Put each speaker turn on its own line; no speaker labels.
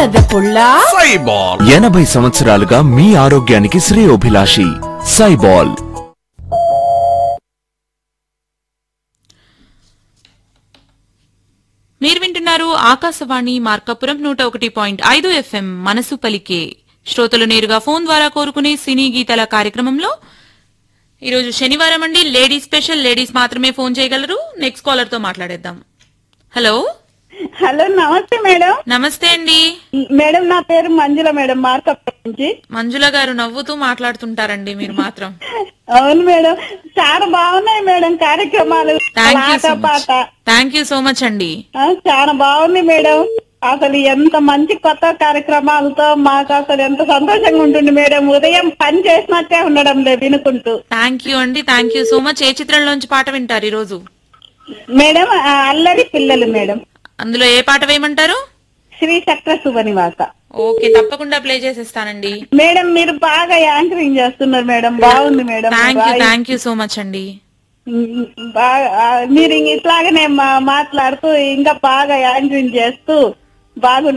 బురద పుల్ల
సైబాల్
ఎనభై సంవత్సరాలుగా మీ ఆరోగ్యానికి శ్రేయోభిలాషి సైబాల్
మీరు వింటున్నారు ఆకాశవాణి మార్కాపురం నూట ఒకటి పాయింట్ ఐదు ఎఫ్ఎం మనసు పలికే శ్రోతలు నేరుగా ఫోన్ ద్వారా కోరుకునే సినీ గీతాల కార్యక్రమంలో ఈరోజు శనివారం అండి లేడీస్ స్పెషల్ లేడీస్ మాత్రమే ఫోన్ చేయగలరు నెక్స్ట్ కాలర్ తో మాట్లాడేద్దాం హలో
హలో నమస్తే మేడం
నమస్తే అండి
మేడం నా పేరు మంజుల మేడం మార్కప్ నుంచి
మంజుల గారు నవ్వుతూ మాట్లాడుతుంటారండి మీరు మాత్రం
అవును మేడం చాలా బాగున్నాయి మేడం కార్యక్రమాలు
థ్యాంక్ యూ
ఆట
సో మచ్
పాట
థ్యాంక్ యూ సో మచ్ అండి
ఆ, చాలా బాగుంది మేడం అసలు ఎంత మంచి కొత్త కార్యక్రమాలతో మాకు అసలు ఎంత సంతోషంగా ఉంటుంది మేడం ఉదయం పని చేసినట్టే ఉండడం లేదు వినుకుంటూ
థ్యాంక్ యూ అండి థ్యాంక్ యూ సో మచ్ ఏ చిత్రంలోంచి పాట వింటారు ఈ రోజు
మేడం ఆ, అల్లరి పిల్లలు మేడం
అందులో ఏ పాట వేయమంటారు
శ్రీ చక్ర శుభనివాస
ఓకే తప్పకుండా ప్లే చేసేస్తానండి
మేడం మీరు బాగా యాంకరింగ్ చేస్తున్నారు మేడం బాగుంది మేడం
థ్యాంక్ యూ
బాగా-
థ్యాంక్ యూ సో మచ్ అండి
బాగా ఆ, మీరు ఇంక ఇట్లాగనే మా- మాట్లాడుతూ ఇంకా బాగా యాంకరింగ్ చేస్తూ బాగు